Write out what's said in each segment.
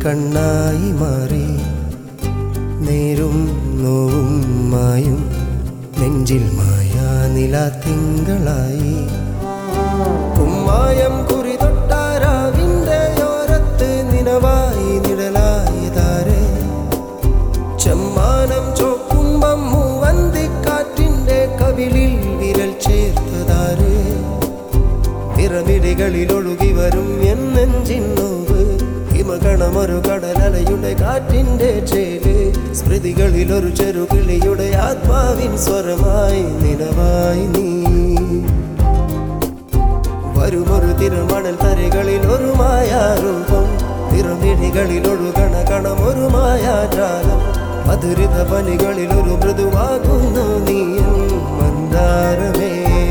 കണ്ണായി മാറി നേരും നോവും മായും നെഞ്ചിൽ മായാ നില തിങ്കളായി കുമ്മായം കുറി തൊട്ടാരാവിൻ്റെ ഓരത്ത് നിനവായി നിഴലായതാരെ ചെമ്മാനം ചോക്കുമ്പം മൂവന്തിക്കാറ്റിൻ്റെ കവിളിൽ വിരൽ ചേർത്തതാര് പിറമിടികളിൽ ഒഴുകി വരും എന്നെഞ്ചിൻ നോവ് ഹിമകണമൊരു കടലലയുടെ കാറ്റിന്റെ ചേല് സ്മൃതികളിൽ ഒരു ചെറുകിളിയുടെ ആത്മാവിൻ സ്വരമായി നിലവായി നീ വരുമൊരു തിരുമണൽ തരകളിൽ ഒരു മായാരൂപം തിരുമിഴികളിൽ ഒഴുകണ കണം ഒരു മായാജാലം മധുരിത പനികളിൽ ഒരു മൃദുവാകുന്നു നീയും മന്ദാരമേ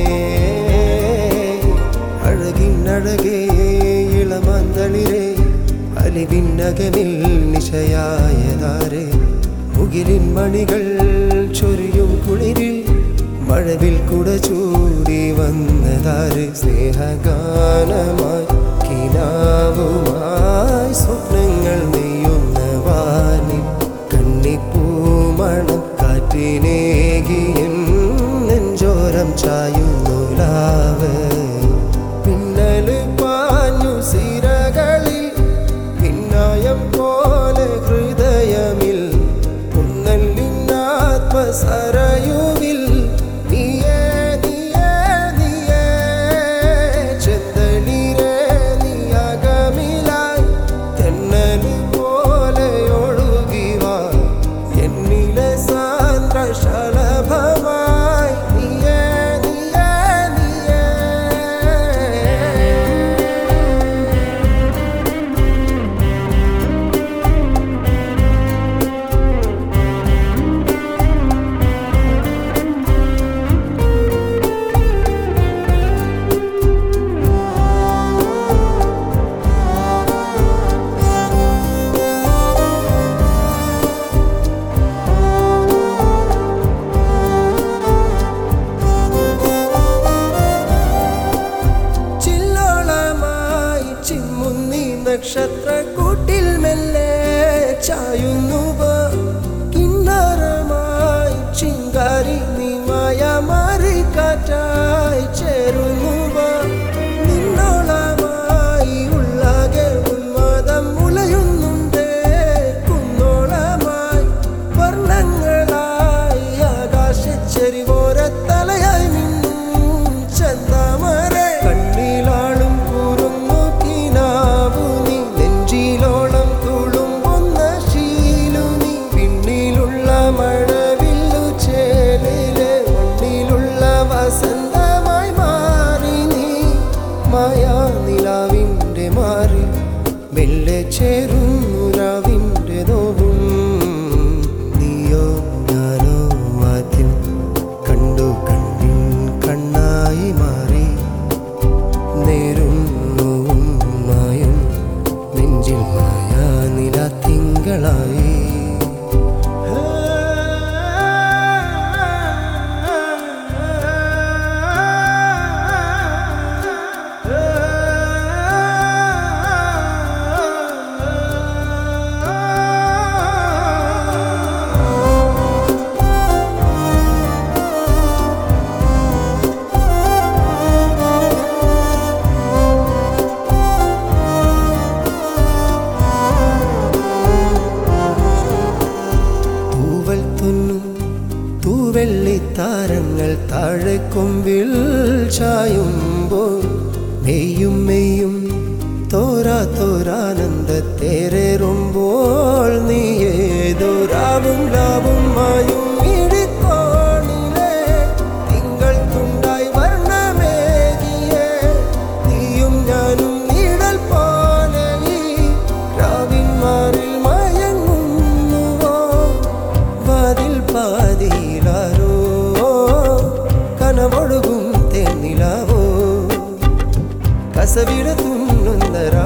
അഴകിനഴകേ ഇളമന്തളിരേ അലിവിന്നകമിൽ നിശയായതാരേ മുകിലിൻ മണികൾ ചൊരിയും കുളിരിൽ മഴവിൽ കുട ചൂടി വന്നതാര് സ്നേഹഗാനമായി കിനാവുമായി സ്വപ്നങ്ങൾ നെയ്യുന്ന വാനിൽ കന്നിപ്പൂമണം കാറ്റിനേകിയൻ നെഞ്ചോരം ചായുന്നു ലാവ് പിന്നല് പാഞ്ഞു സിരകളിൽ പിന്നായം പോലെ ഹൃദയമിൽ കുന്നല്ലിന്നാത്മസരയുവിൽ നീയേ നീയേ നീയേ ചെന്തളിരേ നീയകമിലായി തെന്നല് പോലെ ഒഴുകിവാ എന്നിലെ സാന്ദ്ര ശലഭമായി നീയേ നീയേ നീയേ ചില്ലോളമായി ചിമ്മുന്നി നക്ഷത്ര കൂട്ടിൽ മെല്ലെ ചായുന്നു കിന്നരമായി ചിങ്കാരി നീമായ മാറി കാറ്റായി ചേരുന്നു നിന്നോളമായി ഉള്ളാകെ ഉന്മാദം മുളയുന്നുണ്ട് കുന്നോളമായി വർണ്ണങ്ങളായി ആകാശച്ചെരിവോരത്തലയായി നിന്നും ചന്താമരെ കണ്ണിലാളും കൂറുന്നു കിനാവു നീ നെഞ്ചിലോളം തുളുമ്പുന്ന ശീലു നീ പിന്നിലുള്ള മഴവില്ലു ചേലിലെ മണ്ണിലുള്ള വസന്തമായി മാറി നീ മായാ നിലാവിൻ്റെ മാറി മെല്ലെ ചേരുന്നു രാവിൻ്റെ നോവും നീയോ ഞാനോ ആദ്യം കണ്ടു കണ്ണിൻ കണ്ണായി മാറി നേരും നോവും മായും നെഞ്ചിൽ മായാ നില തിങ്കളായി തൂവൽ തുന്നും തൂവെള്ളിത്താരങ്ങൾ താഴെ കൊമ്പിൽ ചായുമ്പോൾ മെയ്യും മെയ്യും തോരാ തോരാനന്ദ തേരേറുമ്പോൾ നീ ഏതോ രാവും ലാവും മായും ഇടിക്കോണിലെ തിങ്കൾ തുണ്ടായി വർണ്ണമേകിയേ നീയും ഞാനും നീടൽ പോലെ ഈ രാവിന്മാരിൽ മയങ്ങുന്നുവോ വാതിൽ പാതിയിലാരോ കനവൊഴുകും തേന്നിലാവോ കസവിട തുന്നുന്ന